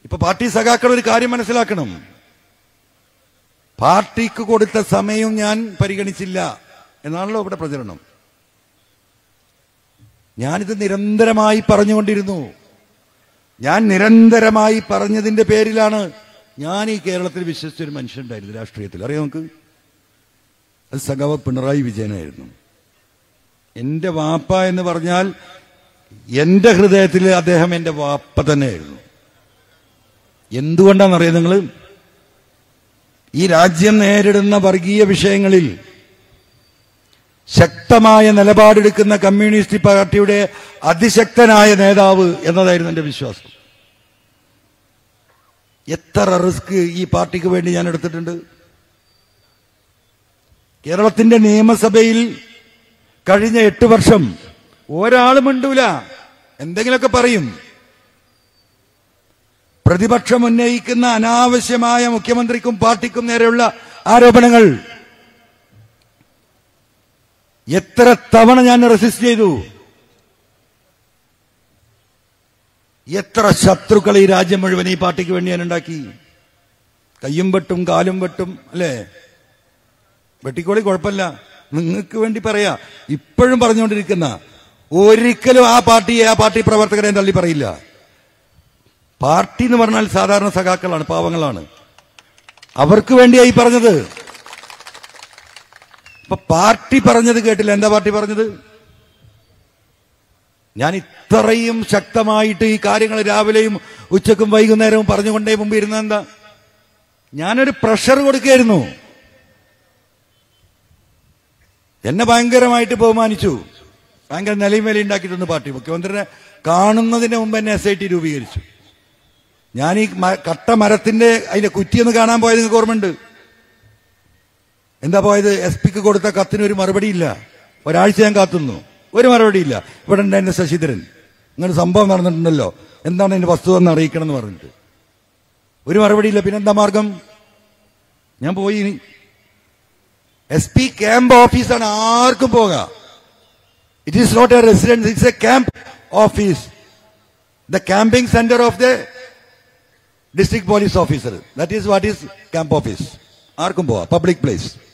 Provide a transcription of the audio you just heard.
ഇപ്പൊ പാർട്ടി സഖാക്കൾ ഒരു കാര്യം മനസ്സിലാക്കണം പാർട്ടിക്ക് കൊടുത്ത സമയവും ഞാൻ പരിഗണിച്ചില്ല എന്നാണല്ലോ ഇവിടെ പ്രചരണം ഞാനിത് നിരന്തരമായി പറഞ്ഞുകൊണ്ടിരുന്നു ഞാൻ നിരന്തരമായി പറഞ്ഞതിന്റെ പേരിലാണ് ഞാൻ ഈ കേരളത്തിൽ വിശ്വസിച്ചൊരു മനുഷ്യനുണ്ടായിരുന്നു രാഷ്ട്രീയത്തിൽ അറിയാം നമുക്ക് അത് സഖാവ് പിണറായി വിജയനായിരുന്നു എന്റെ വാപ്പ എന്ന് പറഞ്ഞാൽ എന്റെ ഹൃദയത്തിൽ അദ്ദേഹം എന്റെ വാപ്പ തന്നെയായിരുന്നു എന്തുകൊണ്ടാണെന്നറിയാം നിങ്ങൾ ഈ രാജ്യം നേരിടുന്ന വർഗീയ വിഷയങ്ങളിൽ ശക്തമായ നിലപാടെടുക്കുന്ന കമ്മ്യൂണിസ്റ്റ് പാർട്ടിയുടെ അതിശക്തനായ നേതാവ് എന്നതായിരുന്നു എന്റെ വിശ്വാസം എത്ര റിസ്ക് ഈ പാർട്ടിക്ക് വേണ്ടി ഞാൻ എടുത്തിട്ടുണ്ട് കേരളത്തിന്റെ നിയമസഭയിൽ കഴിഞ്ഞ എട്ട് വർഷം ഒരാളും മിണ്ടൂല എന്തെങ്കിലുമൊക്കെ പറയും പ്രതിപക്ഷം ഉന്നയിക്കുന്ന അനാവശ്യമായ മുഖ്യമന്ത്രിക്കും പാർട്ടിക്കും നേരെയുള്ള ആരോപണങ്ങൾ എത്ര തവണ ഞാൻ റെസിസ്റ്റ് ചെയ്തു എത്ര ശത്രുക്കൾ ഈ രാജ്യം മുഴുവൻ ഈ പാർട്ടിക്ക് വേണ്ടി ഞാൻ ഉണ്ടാക്കി കയ്യും വെട്ടും കാലും വെട്ടും അല്ലേ വെട്ടിക്കോളി കുഴപ്പമില്ല നിങ്ങൾക്ക് വേണ്ടി പറയാ ഇപ്പോഴും പറഞ്ഞുകൊണ്ടിരിക്കുന്ന ഒരിക്കലും ആ പാർട്ടിയെ ആ പാർട്ടി പ്രവർത്തകരെ തള്ളി പറയില്ല പാർട്ടി എന്ന് പറഞ്ഞാൽ സാധാരണ സഖാക്കളാണ് പാവങ്ങളാണ് അവർക്ക് വേണ്ടിയായി പറഞ്ഞത് അപ്പൊ പാർട്ടി പറഞ്ഞത് കേട്ടില്ല എന്താ പാർട്ടി പറഞ്ഞത് ഞാൻ ഇത്രയും ശക്തമായിട്ട് ഈ കാര്യങ്ങൾ രാവിലെയും ഉച്ചക്കും വൈകുന്നേരവും പറഞ്ഞുകൊണ്ടേ മുമ്പ് ഇരുന്ന എന്താ ഞാനൊരു പ്രഷർ കൊടുക്കുകയായിരുന്നു എന്നെ ഭയങ്കരമായിട്ട് ബഹുമാനിച്ചു ഭയങ്കര നിലയും വില ഉണ്ടാക്കിയിട്ടുണ്ട് പാർട്ടി മുഖ്യമന്ത്രിനെ കാണുന്നതിന് മുമ്പ് എന്നെ എസ് ഐ ടി രൂപീകരിച്ചു ഞാൻ ഈ മ- കട്ട മരത്തിന്റെ അതിന്റെ കുറ്റിയൊന്ന് കാണാൻ പോയത് നിങ്ങൾക്ക് ഓർമ്മയുണ്ട് എന്താ പോയത് എസ് പിക്ക് കൊടുത്ത കത്തിന് ഒരു മറുപടിയില്ല ഒരാഴ്ച ഞാൻ കാത്തുന്നു ഒരു മറുപടിയില്ല ഇവിടെ ഉണ്ട് എന്റെ ശശിധരൻ ഇങ്ങനെ സംഭവം നടന്നിട്ടുണ്ടല്ലോ എന്താണ് എന്റെ വസ്തുത എന്ന് അറിയിക്കണം എന്ന് പറഞ്ഞിട്ട് ഒരു മറുപടിയില്ല പിന്നെന്താ മാർഗം ഞാൻ പോയി എസ് പി ക്യാമ്പ് ഓഫീസാണ് ആർക്കും പോകാം it is not a residence it's a camp office the camping centre of the district police officer that is what is camp office ആർക്കും പോവാം പബ്ലിക് പ്ലേസ്